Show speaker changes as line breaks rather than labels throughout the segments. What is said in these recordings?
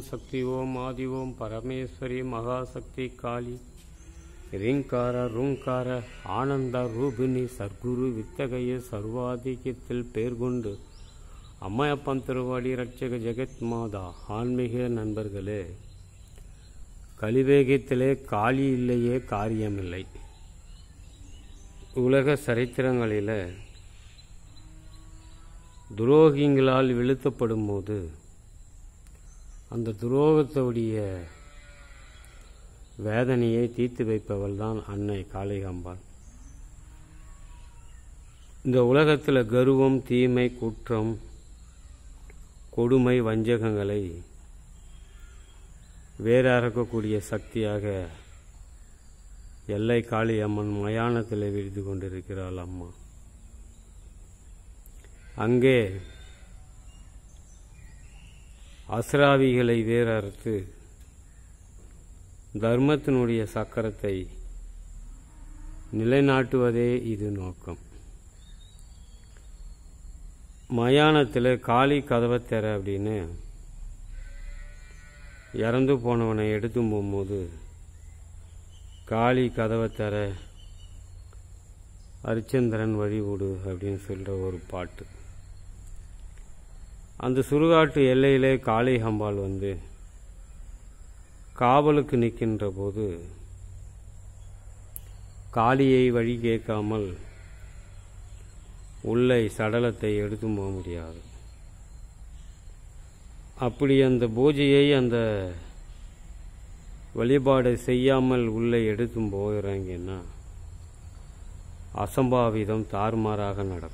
சக்தி ஓம் ஆதி ஓம் பரமேஸ்வரி மகாசக்தி காளி ரிங்கார ருங்கார ஆனந்த ரூபிணி சர்க்குரு வித்தகைய சர்வாதிகத்தில் பேர் கொண்டு அம்மையப்பன் திருவாடி ரட்சக ஜெகத் மாதா ஆன்மீக நண்பர்களே கலிவேகத்திலே காளி இல்லையே காரியமில்லை உலக சரித்திரங்களில் துரோகிங்களால் வீழ்த்தப்படும் போது அந்த துரோகத்துடைய வேதனையை தீர்த்து வைப்பவள் தான் அன்னை காளிகாம்பாள் இந்த உலகத்தில் கர்வம் தீமை குற்றம் கொடுமை வஞ்சகங்களை வேறறுக்கக்கூடிய சக்தியாக எல்லை காளி அம்மன் மயானத்தில் விழுந்து கொண்டிருக்கிறாள் அம்மா அங்கே அசுராவிகளை வேறறுத்து தர்மத்தினுடைய சக்கரத்தை நிலைநாட்டுவதே இது நோக்கம் மயானத்தில் காளி கதவை திற அப்படின்னு இறந்து போனவனை எடுத்து போகும்போது காளி கதவை தர அரிச்சந்திரன் வழிவிடு அப்படின்னு சொல்கிற ஒரு பாட்டு அந்த சுடுகாட்டு எல்லையிலே காளி ஹம்பாள் வந்து காவலுக்கு நிற்கின்ற போது காளியை வழி கேட்காமல் உள்ளே சடலத்தை எடுத்து போக முடியாது அப்படி அந்த பூஜையை அந்த வழிபாடு செய்யாமல் உள்ளே எடுத்தும் போகிறாங்கன்னா அசம்பாவிதம் தாறுமாறாக நடக்கும்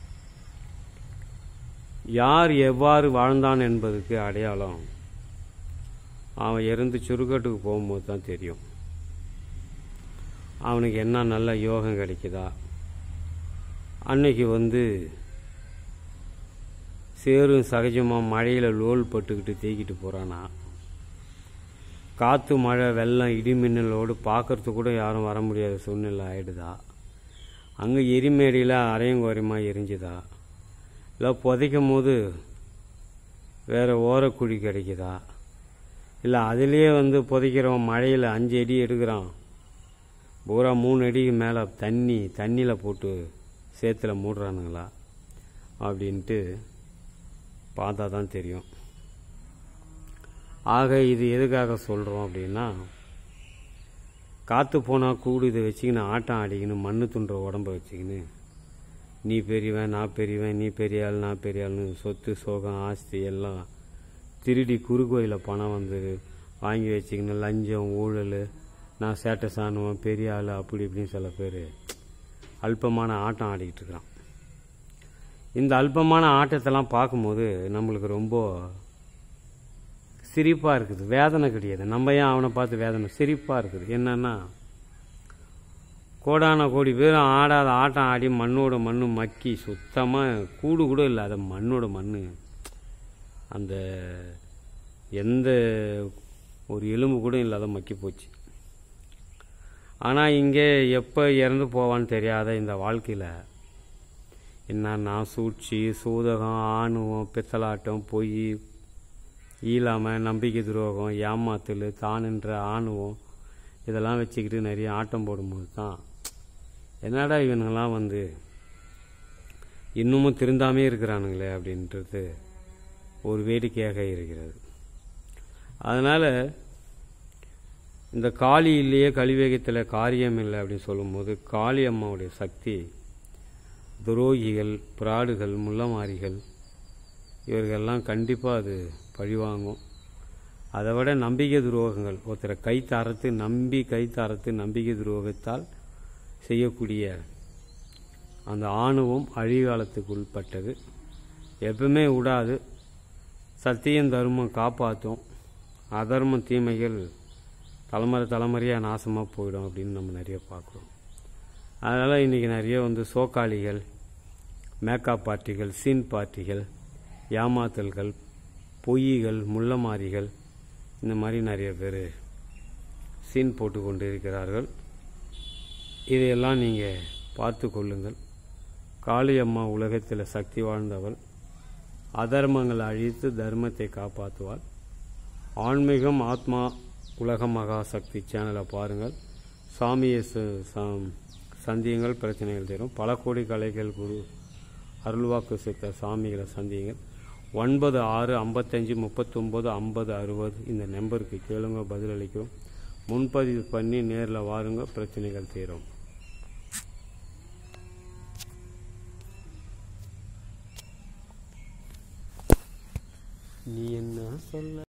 யார் எவ்வாறு வாழ்ந்தான் என்பதுக்கு அடையாளம் அவன் இறந்து சுருக்கட்டுக்கு போகும்போது தான் தெரியும் அவனுக்கு என்ன நல்ல யோகம் கிடைக்குதா அன்னைக்கு வந்து சேரும் சகஜமாக மழையில் லோல் பட்டுக்கிட்டு தேய்க்கிட்டு போகிறானா காற்று மழை வெள்ளம் இடிமின்னலோடு பார்க்கறதுக்கு கூட யாரும் வர முடியாத சூழ்நிலை ஆகிடுதா அங்கே எரிமேடியில் அரையும் குறையமாக எரிஞ்சுதா இல்லை புதைக்கும் போது வேறு ஓரக்குழி கிடைக்குதா இல்லை அதுலேயே வந்து புதைக்கிறவன் மழையில் அஞ்சு அடி எடுக்கிறான் பூரா மூணு அடிக்கு மேலே தண்ணி தண்ணியில் போட்டு சேத்துல மூடுறானுங்களா அப்படின்ட்டு பார்த்தா தான் தெரியும் ஆக இது எதுக்காக சொல்கிறோம் அப்படின்னா காற்று போனால் கூடு இதை வச்சுக்கின்னு ஆட்டம் ஆடிக்கின்னு மண்ணு துண்டுற உடம்ப வச்சுக்கின்னு நீ பெரியவன் நான் பெரியவன் நீ பெரிய ஆள் நான் பெரிய ஆள்னு சொத்து சோகம் ஆஸ்தி எல்லாம் திருடி குறுக்கோயில் பணம் வந்து வாங்கி வச்சுக்கின்னு லஞ்சம் ஊழல் நான் சேட்டை சாணுவேன் பெரிய ஆள் அப்படி இப்படின்னு சில பேர் அல்பமான ஆட்டம் ஆடிக்கிட்டு இருக்கிறான் இந்த அல்பமான ஆட்டத்தெல்லாம் பார்க்கும்போது நம்மளுக்கு ரொம்ப சிரிப்பாக இருக்குது வேதனை கிடையாது நம்ம ஏன் அவனை பார்த்து வேதனை சிரிப்பாக இருக்குது என்னன்னா கோடான கோடி பேரும் ஆடாத ஆட்டம் ஆடி மண்ணோட மண்ணு மக்கி சுத்தமாக கூடு கூட இல்லாத மண்ணோட மண் அந்த எந்த ஒரு எலும்பு கூட இல்லாத மக்கி போச்சு ஆனால் இங்கே எப்போ இறந்து போவான்னு தெரியாத இந்த வாழ்க்கையில் என்னன்னா சூழ்ச்சி சூதகம் ஆணுவம் பித்தலாட்டம் பொய் ஈழாமை நம்பிக்கை துரோகம் ஏமாத்தல் தானுன்ற ஆணுவம் இதெல்லாம் வச்சுக்கிட்டு நிறைய ஆட்டம் போடும்போது தான் என்னடா இவனுங்கெல்லாம் வந்து இன்னமும் திருந்தாமே இருக்கிறானுங்களே அப்படின்றது ஒரு வேடிக்கையாக இருக்கிறது அதனால் இந்த காளி இல்லையே கலிவேகத்தில் காரியம் இல்லை அப்படின்னு சொல்லும்போது காளி அம்மாவுடைய சக்தி துரோகிகள் பிராடுகள் முள்ளமாரிகள் இவர்கள்லாம் கண்டிப்பாக அது பழிவாங்கும் அதை விட நம்பிக்கை துரோகங்கள் ஒருத்தரை கை தாரத்து நம்பி கை தாரத்து நம்பிக்கை துரோகத்தால் செய்யக்கூடிய அந்த ஆணுவம் அழிகாலத்துக்கு உட்பட்டது எப்பவுமே விடாது சத்தியம் தர்மம் காப்பாற்றும் அதர்மம் தீமைகள் தலைமுறை தலைமுறையாக நாசமாக போயிடும் அப்படின்னு நம்ம நிறைய பார்க்குறோம் அதனால் இன்றைக்கி நிறைய வந்து சோக்காளிகள் மேக்கப் பார்ட்டிகள் சீன் பார்ட்டிகள் ஏமாத்தல்கள் பொய்கள் முள்ளமாரிகள் இந்த மாதிரி நிறைய பேர் சீன் போட்டு கொண்டு இருக்கிறார்கள் இதையெல்லாம் நீங்கள் பார்த்து கொள்ளுங்கள் காளியம்மா உலகத்தில் சக்தி வாழ்ந்தவள் அதர்மங்களை அழித்து தர்மத்தை காப்பாற்றுவாள் ஆன்மீகம் ஆத்மா உலக மகாசக்தி சேனலை பாருங்கள் சாமியை ச- ச- சந்தியுங்கள் பிரச்சனைகள் தரும் பல கோடி கலைகள் குரு அருள்வாக்கு சித்த சாமிகளை சந்தியுங்கள் ஒன்பது ஆறு ஐம்பத்தஞ்சு முப்பத்தொம்போது ஐம்பது அறுபது இந்த நம்பருக்கு கேளுங்க பதிலளிக்கும் முன்பதிவு பண்ணி நேரில் வாருங்க பிரச்சனைகள் தீரும் நீ என்ன சொல்ல